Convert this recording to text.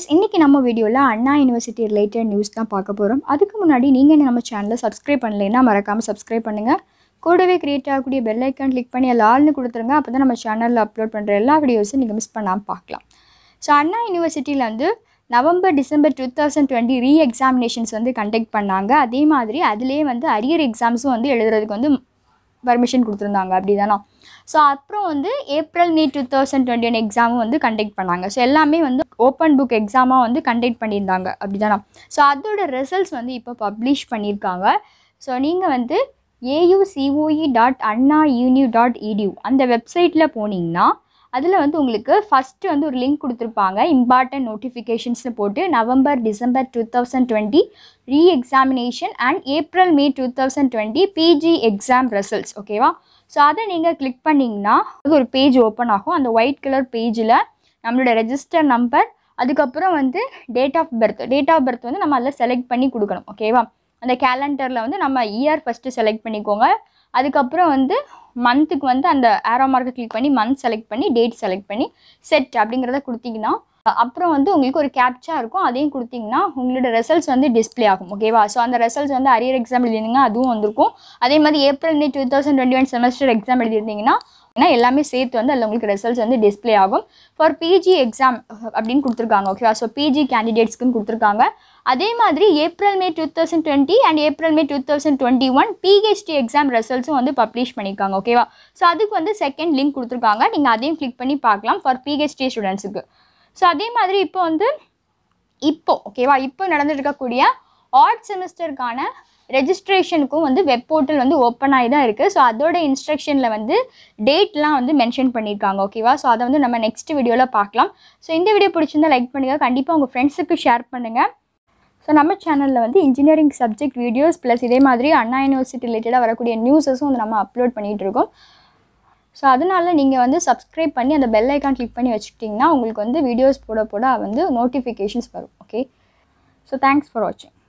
guys இன்றைக்கி நம்ம வீடியோவில் அண்ணா யூனிவர்சிட்டி ரிலேட்டட் நியூஸ் தான் பார்க்க போகிறோம் அதுக்கு முன்னாடி நீங்கள் என்ன நம்ம சேனலை சப்ஸ்கிரைப் பண்ணலைன்னா மறக்காமல் சப்ஸ்கிரைப் பண்ணுங்கள் கூடவே கிரியேட் ஆகக்கூடிய பெல் ஐக்கான் கிளிக் பண்ணி எல்லாருன்னு கொடுத்துருங்க அப்போ தான் நம்ம சேனலில் அப்லோட் பண்ணுற எல்லா வீடியோஸும் நீங்கள் மிஸ் பண்ணாமல் பார்க்கலாம் ஸோ அண்ணா யூனிவர்சிட்டியில் வந்து November December two thousand twenty re examinations வந்து கண்டக்ட் பண்ணாங்க அதே மாதிரி அதுலேயே வந்து அரியர் எக்ஸாம்ஸும் வந்து எழுதுறதுக்கு வந்து பர்மிஷன் கொடுத்துருந்தாங்க அப்படி தானா ஸோ அப்புறம் வந்து April May two thousand twenty one எக்ஸாமும் வந்து கண்டக்ட் பண்ணாங்க ஸோ எல்லாமே வந்து ஓப்பன் புக் எக்ஸாமாக வந்து கண்டக்ட் பண்ணியிருந்தாங்க அப்படி தானா ஸோ அதோட ரிசல்ட்ஸ் வந்து இப்போ பப்ளிஷ் பண்ணியிருக்காங்க ஸோ நீங்கள் வந்து AUCOE dot Anna univ dot EDU அந்த வெப்சைட்டில் போனீங்கன்னா அதில் வந்து உங்களுக்கு ஃபஸ்ட்டு வந்து ஒரு லிங்க் கொடுத்துருப்பாங்க இம்பார்ட்டன்ட் நோட்டிஃபிகேஷன்ஸ்னு போட்டு November December two thousand twenty re examination and April May two thousand twenty PG exam results ஓகேவா ஸோ அதை நீங்கள் கிளிக் பண்ணிங்கன்னா அது ஒரு பேஜ் ஓப்பன் ஆகும் அந்த ஒயிட் கலர் பேஜில் நம்மளோட ரெஜிஸ்டர் நம்பர் அதுக்கப்புறம் வந்து date of birth date of birth வந்து நம்ம அதில் செலக்ட் பண்ணி கொடுக்கணும் ஓகேவா அந்த கேலண்டரில் வந்து நம்ம இயர் ஃபஸ்ட்டு செலக்ட் பண்ணிக்கோங்க அதுக்கப்புறம் வந்து மந்த்துக்கு வந்து அந்த ஆரோ மார்க்கை கிளிக் பண்ணி மந்த் செலக்ட் பண்ணி டேட் செலக்ட் பண்ணி செட் அப்படிங்கிறத கொடுத்தீங்கன்னா அப்புறம் வந்து உங்களுக்கு ஒரு கேப்ச்சா இருக்கும் அதையும் கொடுத்தீங்கன்னா உங்களோட ரிசல்ட்ஸ் வந்து டிஸ்ப்ளே ஆகும் ஓகேவா ஸோ அந்த ரிசல்ட்ஸ் வந்து அரியர் எக்ஸாம் எழுதிருந்தீங்கன்னா அதுவும் வந்திருக்கும் அதே மாதிரி April May two thousand twenty one semester exam எழுதிருந்தீங்கன்னா ஏன்னா எல்லாமே சேர்த்து வந்து அதில் உங்களுக்கு ரிசல்ட்ஸ் வந்து டிஸ்ப்ளே ஆகும் ஃபார் பிஜி எக்ஸாம் அப்படின்னு கொடுத்துருக்காங்க ஓகேவா ஸோ பிஜி கேண்டிடேட்ஸ்க்குன்னு கொடுத்துருக்காங்க அதே மாதிரி April May two thousand twenty and April May two thousand twenty one PhD exam ரிசல்ட்ஸும் வந்து பப்ளிஷ் பண்ணியிருக்காங்க ஓகேவா ஸோ அதுக்கு வந்து செகண்ட் லிங்க் கொடுத்துருக்காங்க நீங்கள் அதையும் கிளிக் பண்ணி பார்க்கலாம் ஃபார் பிஹெச்டி ஸ்டூடெண்ட்ஸுக்கு ஸோ அதே மாதிரி இப்போ வந்து இப்போ ஓகேவா இப்போ நடந்துட்டு இருக்கக்கூடிய ஆர்ட் செமஸ்டருக்கான ரெஜிஸ்ட்ரேஷனுக்கும் வந்து வெப் போர்ட்டல் வந்து ஓப்பன் ஆகி தான் இருக்குது ஸோ அதோட இன்ஸ்ட்ரக்ஷனில் வந்து டேட்லாம் வந்து மென்ஷன் பண்ணியிருக்காங்க ஓகேவா ஸோ அதை வந்து நம்ம நெக்ஸ்ட் வீடியோவில் பார்க்கலாம் ஸோ இந்த வீடியோ பிடிச்சிருந்தா லைக் பண்ணுங்கள் கண்டிப்பாக உங்கள் ஃப்ரெண்ட்ஸுக்கு ஷேர் பண்ணுங்கள் ஸோ நம்ம சேனலில் வந்து இன்ஜினியரிங் சப்ஜெக்ட் வீடியோஸ் ப்ளஸ் இதே மாதிரி அண்ணா யூனிவர்சிட்டி ரிலேட்டடாக வரக்கூடிய நியூஸஸும் வந்து நம்ம அப்லோட் பண்ணிகிட்டு இருக்கோம் ஸோ அதனால் நீங்கள் வந்து சப்ஸ்கிரைப் பண்ணி அந்த பெல் ஐக்கான் கிளிக் பண்ணி வச்சுக்கிட்டிங்கன்னா உங்களுக்கு வந்து வீடியோஸ் போட போட வந்து நோட்டிஃபிகேஷன்ஸ் வரும் ஓகே ஸோ தேங்க்ஸ் ஃபார் வாட்சிங்